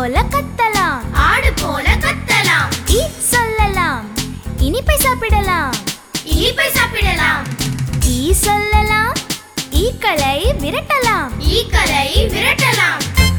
போல கத்தலாம் ஆடு போல கத்தலாம் இ சொல்லலாம் இனிப்பை சாப்பிடலாம் இனிப்பை சாப்பிடலாம் ஈ சொல்லலாம் ஈக்களை விரட்டலாம் ஈக்களை விரட்டலாம்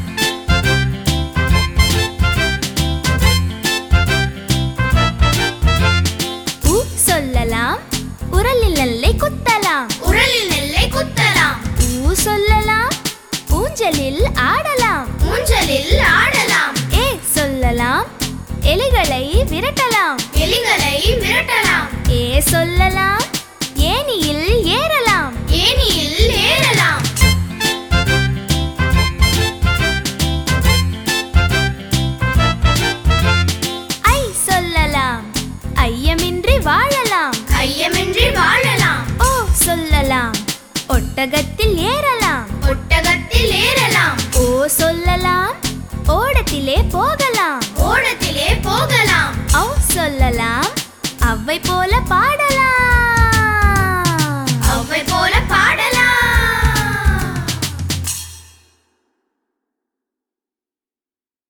உ சொல்லலாம் உரலில் நெல்லை குத்தலாம் உரலில் நெல்லை குத்தலாம் ஊ சொல்லலாம் ஊஞ்சலில் ஆடலாம் ஊஞ்சலில் ஆடலாம் ஏ சொல்லலாம் எலிகளை விரட்டலாம் எலிகளை விரட்டலாம் ஏ சொல்லலாம் ஏனியில் ஏறலாம் ஏனியில் ஏறலாம் ஐ சொல்லலாம் ஐயமின்றி வாழலாம் ஐயமின்றி வாழலாம் ஓ சொல்லலாம் ஒட்டகத்தில் ஏறலாம் ஒட்டகத்தில் ஏறலாம் ஓ சொல்லலாம் ஓடத்திலே போகலாம் ஓடத்திலே போகலாம் ஔ சொல்லலாம் அவ்வை போல பாடலாம்